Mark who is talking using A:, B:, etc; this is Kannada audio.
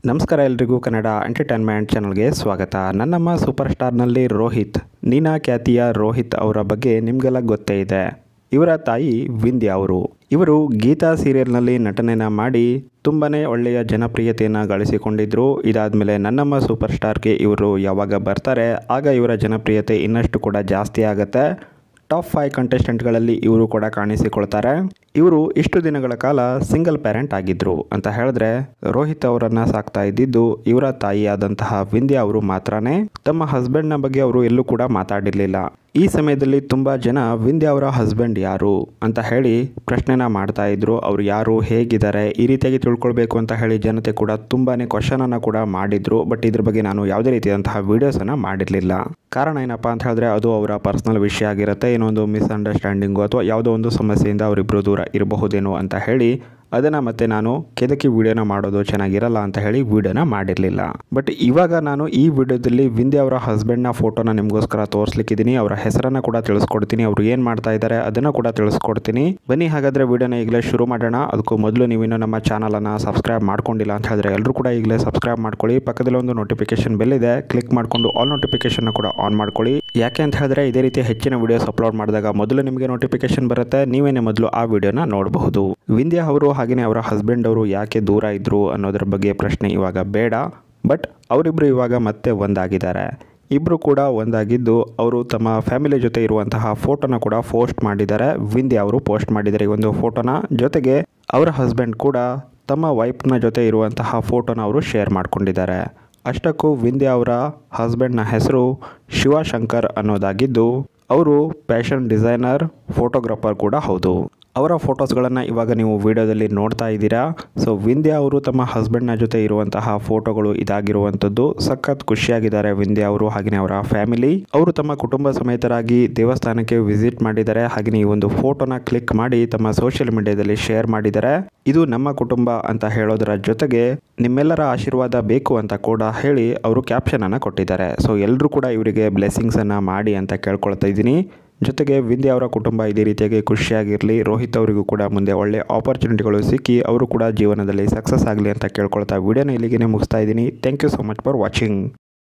A: ನಮಸ್ಕಾರ ಎಲ್ರಿಗೂ ಕನ್ನಡ ಎಂಟರ್ಟೈನ್ಮೆಂಟ್ ಚಾನಲ್ಗೆ ಸ್ವಾಗತ ನನ್ನಮ್ಮ ಸೂಪರ್ ಸ್ಟಾರ್ನಲ್ಲಿ ರೋಹಿತ್ ನೀನಾ ಖ್ಯಾತಿಯ ರೋಹಿತ್ ಅವರ ಬಗ್ಗೆ ನಿಮಗೆಲ್ಲ ಗೊತ್ತೇ ಇದೆ ಇವರ ತಾಯಿ ವಿಂದ್ಯಾ ಅವರು ಇವರು ಗೀತಾ ಸೀರಿಯಲ್ನಲ್ಲಿ ನಟನೆನ ಮಾಡಿ ತುಂಬನೇ ಒಳ್ಳೆಯ ಜನಪ್ರಿಯತೆಯನ್ನು ಗಳಿಸಿಕೊಂಡಿದ್ರು ಇದಾದಮೇಲೆ ನನ್ನಮ್ಮ ಸೂಪರ್ ಸ್ಟಾರ್ಗೆ ಇವರು ಯಾವಾಗ ಬರ್ತಾರೆ ಆಗ ಇವರ ಜನಪ್ರಿಯತೆ ಇನ್ನಷ್ಟು ಕೂಡ ಜಾಸ್ತಿ ಆಗುತ್ತೆ ಟಾಪ್ ಫೈವ್ ಕಂಟೆಸ್ಟೆಂಟ್ಗಳಲ್ಲಿ ಇವರು ಕೂಡ ಕಾಣಿಸಿಕೊಳ್ತಾರೆ ಇವರು ಇಷ್ಟು ದಿನಗಳ ಕಾಲ ಸಿಂಗಲ್ ಪ್ಯಾರೆಂಟ್ ಆಗಿದ್ರು ಅಂತ ಹೇಳಿದ್ರೆ ರೋಹಿತ್ ಅವರನ್ನ ಸಾಕ್ತಾ ಇದ್ದಿದ್ದು ಇವರ ತಾಯಿಯಾದಂತಹ ವಿಂದ್ಯಾ ಅವರು ಮಾತ್ರನೇ ತಮ್ಮ ಹಸ್ಬೆಂಡ್ನ ಬಗ್ಗೆ ಅವರು ಎಲ್ಲೂ ಕೂಡ ಮಾತಾಡಿರಲಿಲ್ಲ ಈ ಸಮಯದಲ್ಲಿ ತುಂಬ ಜನ ವಿಂದ್ಯಾ ಅವರ ಹಸ್ಬೆಂಡ್ ಯಾರು ಅಂತ ಹೇಳಿ ಪ್ರಶ್ನೆನ ಮಾಡ್ತಾ ಇದ್ರು ಅವ್ರು ಯಾರು ಹೇಗಿದ್ದಾರೆ ಈ ರೀತಿಯಾಗಿ ತಿಳ್ಕೊಳ್ಬೇಕು ಅಂತ ಹೇಳಿ ಜನತೆ ಕೂಡ ತುಂಬಾನೇ ಕ್ವಶನನ್ನು ಕೂಡ ಮಾಡಿದ್ರು ಬಟ್ ಇದ್ರ ಬಗ್ಗೆ ನಾನು ಯಾವುದೇ ರೀತಿಯಾದಂತಹ ವೀಡಿಯೋಸನ್ನು ಮಾಡಿರಲಿಲ್ಲ ಕಾರಣ ಏನಪ್ಪ ಅಂತ ಹೇಳಿದ್ರೆ ಅದು ಅವರ ಪರ್ಸನಲ್ ವಿಷಯ ಆಗಿರುತ್ತೆ ಏನೋ ಒಂದು ಮಿಸ್ಅಂಡರ್ಸ್ಟ್ಯಾಂಡಿಂಗು ಅಥವಾ ಯಾವುದೋ ಒಂದು ಸಮಸ್ಯೆಯಿಂದ ಅವರಿಬ್ಬರು ದೂರ ಇರಬಹುದೇನೋ ಅಂತ ಹೇಳಿ ಅದನ್ನು ಮತ್ತೆ ನಾನು ಕೆದಕಿ ವಿಡಿಯೋನ ಮಾಡೋದು ಚೆನ್ನಾಗಿರಲ್ಲ ಅಂತ ಹೇಳಿ ವಿಡಿಯೋನ ಮಾಡಿರಲಿಲ್ಲ ಬಟ್ ಇವಾಗ ನಾನು ಈ ವಿಡಿಯೋದಲ್ಲಿ ವಿಂದ್ಯಾ ಅವರ ಹಸ್ಬೆಂಡ್ನ ಫೋಟೋನ ನಿಮಗೋಸ್ಕರ ತೋರಿಸ್ಲಿಕ್ಕಿದ್ದೀನಿ ಅವರ ಹೆಸರನ್ನು ಕೂಡ ತಿಳಿಸ್ಕೊಡ್ತೀನಿ ಅವರು ಏನು ಮಾಡ್ತಾ ಇದ್ದಾರೆ ಅದನ್ನು ಕೂಡ ತಿಳಿಸ್ಕೊಡ್ತೀನಿ ಬನ್ನಿ ಹಾಗಾದರೆ ವಿಡಿಯೋನ ಈಗಲೇ ಶುರು ಮಾಡೋಣ ಅದಕ್ಕೂ ಮೊದಲು ನೀವಿನ್ನೂ ನಮ್ಮ ಚಾನಲನ್ನು ಸಬ್ಸ್ಕ್ರೈಬ್ ಮಾಡ್ಕೊಂಡಿಲ್ಲ ಅಂತ ಹೇಳಿದ್ರೆ ಎಲ್ಲರೂ ಕೂಡ ಈಗಲೇ ಸಬ್ಸ್ಕ್ರೈಬ್ ಮಾಡ್ಕೊಳ್ಳಿ ಪಕ್ಕದಲ್ಲಿ ಒಂದು ನೋಟಿಫಿಕೇಶನ್ ಬೆಲ್ ಇದೆ ಕ್ಲಿಕ್ ಮಾಡಿಕೊಂಡು ಆಲ್ ನೋಟಿಫಿಕೇಶನ್ ಕೂಡ ಆನ್ ಮಾಡ್ಕೊಳ್ಳಿ ಯಾಕೆ ಅಂತ ಹೇಳಿದ್ರೆ ಇದೇ ರೀತಿ ಹೆಚ್ಚಿನ ವಿಡಿಯೋಸ್ ಅಪ್ಲೋಡ್ ಮಾಡಿದಾಗ ಮೊದಲು ನಿಮಗೆ ನೋಟಿಫಿಕೇಶನ್ ಬರುತ್ತೆ ನೀವೇನೇ ಮೊದಲು ಆ ವಿಡಿಯೋನ ನೋಡಬಹುದು ವಿಂದ್ಯಾ ಅವರು ಹಾಗೆಯೇ ಅವರ ಹಸ್ಬೆಂಡ್ ಅವರು ಯಾಕೆ ದೂರ ಇದ್ರು ಅನ್ನೋದ್ರ ಬಗ್ಗೆ ಪ್ರಶ್ನೆ ಇವಾಗ ಬೇಡ ಬಟ್ ಅವರಿಬ್ಬರು ಇವಾಗ ಮತ್ತೆ ಒಂದಾಗಿದ್ದಾರೆ ಇಬ್ಬರು ಕೂಡ ಒಂದಾಗಿದ್ದು ಅವರು ತಮ್ಮ ಫ್ಯಾಮಿಲಿ ಜೊತೆ ಇರುವಂತಹ ಫೋಟೋನ ಕೂಡ ಪೋಸ್ಟ್ ಮಾಡಿದ್ದಾರೆ ವಿಂದ್ಯಾ ಅವರು ಪೋಸ್ಟ್ ಮಾಡಿದ್ದಾರೆ ಈ ಒಂದು ಫೋಟೋನ ಜೊತೆಗೆ ಅವರ ಹಸ್ಬೆಂಡ್ ಕೂಡ ತಮ್ಮ ವೈಫ್ನ ಜೊತೆ ಇರುವಂತಹ ಫೋಟೋನ ಅವರು ಶೇರ್ ಮಾಡ್ಕೊಂಡಿದ್ದಾರೆ ಅಷ್ಟಕ್ಕೂ ವಿಂದ್ಯಾ ಅವರ ಹಸ್ಬೆಂಡ್ನ ಹೆಸರು ಶಿವಶಂಕರ್ ಅನ್ನೋದಾಗಿದ್ದು ಅವರು ಫ್ಯಾಷನ್ ಡಿಸೈನರ್ ಫೋಟೋಗ್ರಾಫರ್ ಕೂಡ ಹೌದು ಅವರ ಫೋಟೋಸ್ಗಳನ್ನು ಇವಾಗ ನೀವು ವಿಡಿಯೋದಲ್ಲಿ ನೋಡ್ತಾ ಇದ್ದೀರಾ ಸೊ ವಿಂದ್ಯಾ ಅವರು ತಮ್ಮ ಹಸ್ಬೆಂಡ್ನ ಜೊತೆ ಇರುವಂತಹ ಫೋಟೋಗಳು ಇದಾಗಿರುವಂಥದ್ದು ಸಖತ್ ಖುಷಿಯಾಗಿದ್ದಾರೆ ವಿಂದ್ಯಾ ಅವರು ಹಾಗೆಯೇ ಅವರ ಫ್ಯಾಮಿಲಿ ಅವರು ತಮ್ಮ ಕುಟುಂಬ ಸಮೇತರಾಗಿ ದೇವಸ್ಥಾನಕ್ಕೆ ವಿಸಿಟ್ ಮಾಡಿದ್ದಾರೆ ಹಾಗೆಯೇ ಈ ಒಂದು ಫೋಟೋನ ಕ್ಲಿಕ್ ಮಾಡಿ ತಮ್ಮ ಸೋಷಿಯಲ್ ಮೀಡಿಯಾದಲ್ಲಿ ಶೇರ್ ಮಾಡಿದ್ದಾರೆ ಇದು ನಮ್ಮ ಕುಟುಂಬ ಅಂತ ಹೇಳೋದರ ಜೊತೆಗೆ ನಿಮ್ಮೆಲ್ಲರ ಆಶೀರ್ವಾದ ಬೇಕು ಅಂತ ಕೂಡ ಹೇಳಿ ಅವರು ಕ್ಯಾಪ್ಷನ್ ಅನ್ನು ಕೊಟ್ಟಿದ್ದಾರೆ ಸೊ ಎಲ್ಲರೂ ಕೂಡ ಇವರಿಗೆ ಬ್ಲೆಸ್ಸಿಂಗ್ಸ್ ಅನ್ನ ಮಾಡಿ ಅಂತ ಕೇಳ್ಕೊಳ್ತಾ ಇದ್ದೀನಿ ಜೊತೆಗೆ ವಿಂದ್ಯಾ ಅವರ ಕುಟುಂಬ ಇದೇ ರೀತಿಯಾಗಿ ಖುಷಿಯಾಗಿರಲಿ ರೋಹಿತ್ ಅವರಿಗೂ ಕೂಡ ಮುಂದೆ ಒಳ್ಳೆ ಆಪರ್ಚುನಿಟಿಗಳು ಸಿಕ್ಕಿ ಅವರು ಕೂಡ ಜೀವನದಲ್ಲಿ ಸಕ್ಸಸ್ ಆಗಲಿ ಅಂತ ಕೇಳ್ಕೊಳ್ತಾ ವಿಡಿಯೋನ ಇಲ್ಲಿಗೆ ಮುಗಿಸ್ತಾ ಇದ್ದೀನಿ thank you so much for watching